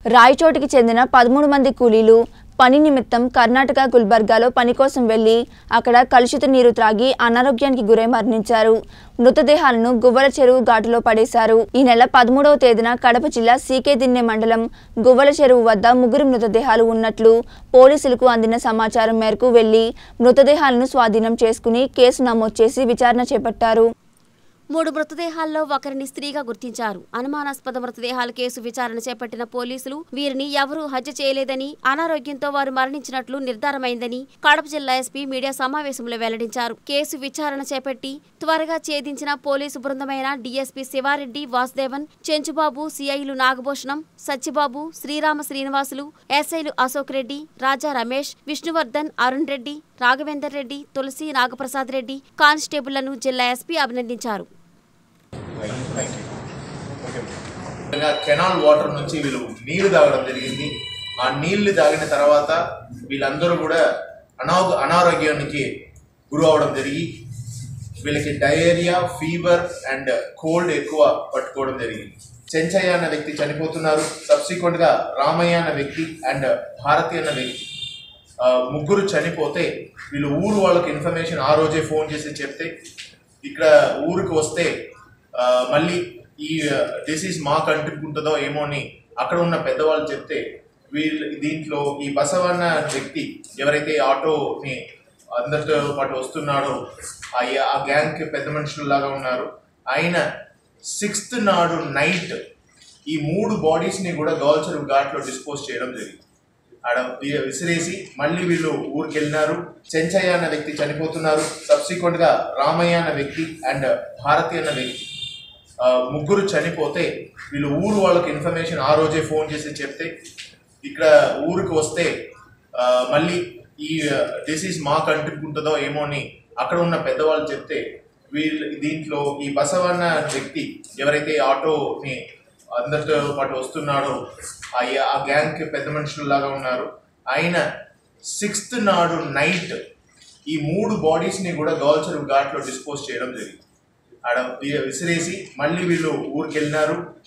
రాయచోటికి చెందిన పదమూడు మంది కూలీలు పని నిమిత్తం కర్ణాటక గుల్బర్గాలో పని కోసం వెళ్లి అక్కడ కలుషిత నీరు త్రాగి అనారోగ్యానికి గురై మరణించారు మృతదేహాలను గువ్వల చెరువు ఘాటులో పడేశారు ఈ నెల పదమూడవ తేదీన కడప జిల్లా సీకే దిన్నె మండలం గువ్వల చెరువు వద్ద ముగ్గురు మృతదేహాలు ఉన్నట్లు పోలీసులకు అందిన సమాచారం మేరకు వెళ్లి మృతదేహాలను స్వాధీనం చేసుకుని కేసు నమోదు చేసి విచారణ చేపట్టారు మూడు మృతదేహాల్లో ఒకరిని స్త్రీగా గుర్తించారు అనుమానాస్పద మృతదేహాల కేసు విచారణ చేపట్టిన పోలీసులు వీరిని ఎవరూ హత్య చేయలేదని అనారోగ్యంతో వారు మరణించినట్లు నిర్ధారమైందని కడప జిల్లా ఎస్పీ మీడియా సమావేశంలో వెల్లడించారు కేసు విచారణ చేపట్టి త్వరగా ఛేదించిన పోలీసు బృందమైన డీఎస్పీ శివారెడ్డి వాసుదేవన్ చెంచుబాబు సిఐలు నాగభూషణం సత్యబాబు శ్రీరామ శ్రీనివాసులు ఎస్ఐలు అశోక్ రెడ్డి రాజా రమేష్ విష్ణువర్ధన్ అరుణ్ రెడ్డి రాఘవేందర్ రెడ్డి తులసి నాగప్రసాద్ రెడ్డి కానిస్టేబుళ్లను జిల్లా ఎస్పీ అభినందించారు ఇంకా కెనాల్ వాటర్ నుంచి వీళ్ళు నీళ్లు తాగడం జరిగింది ఆ నీళ్లు తాగిన తర్వాత వీళ్ళందరూ కూడా అనాగ అనారోగ్యానికి గురి అవడం జరిగి వీళ్ళకి డయేరియా ఫీవర్ అండ్ కోల్డ్ ఎక్కువ పట్టుకోవడం జరిగింది చెంచయ్య అన్న వ్యక్తి చనిపోతున్నారు సబ్సిక్వెంట్ గా రామయ్య అన్న వ్యక్తి అండ్ భారతి అన్న వ్యక్తి ఆ, ముగ్గురు చనిపోతే వీళ్ళు ఊరు వాళ్ళకి ఇన్ఫర్మేషన్ ఆ రోజే ఫోన్ చేసి చెప్తే ఇక్కడ ఊరికి వస్తే ఆ, మళ్ళీ ఈ డిసీజ్ మాకు అంటుకుంటుందో ఏమో అని అక్కడ ఉన్న పెద్దవాళ్ళు చెప్తే వీళ్ళు దీంట్లో ఈ బసవన్న వ్యక్తి ఎవరైతే ఆటోని అందరితో పాటు వస్తున్నాడో ఆ ఆ గ్యాంగ్కి పెద్ద మనుషుల్లాగా ఉన్నారు ఆయన సిక్స్త్ నాడు నైట్ ఈ మూడు బాడీస్ని కూడా గోల్చరు ఘాట్లో డిస్పోజ్ చేయడం జరిగింది ఆడ వి- విసిరేసి మళ్ళీ వీళ్ళు ఊరికి వెళ్ళినారు చెంచయ్య అన్న వ్యక్తి చనిపోతున్నారు సబ్సిక్వెంట్ గా రామయ్య అన్న వ్యక్తి అండ్ భారతి అన్న వ్యక్తి ఆ, ముగ్గురు చనిపోతే వీళ్ళు ఊరు వాళ్ళకి ఇన్ఫర్మేషన్ ఆ రోజే ఫోన్ చేసి చెప్తే ఇక్కడ ఊరికి వస్తే ఆ, మళ్ళీ ఈ డిసీజ్ మాకు అంటుకుంటుందో ఏమో అని అక్కడ ఉన్న పెద్దవాళ్ళు చెప్తే వీళ్ళు దీంట్లో ఈ బసవన్న వ్యక్తి ఎవరైతే ఆటోని అందరితో పాటు వస్తున్నాడో ఆ ఆ గ్యాంగ్కి పెద్ద మనుషుల్లాగా ఉన్నారు ఆయన సిక్స్త్ నాడు నైట్ ఈ మూడు బాడీస్ని కూడా గోల్చరు ఘాట్లో డిస్పోజ్ చేయడం జరిగింది ఆడ వి- విసిరేసి మళ్ళీ వీళ్ళు ఊరికి వెళ్ళినారు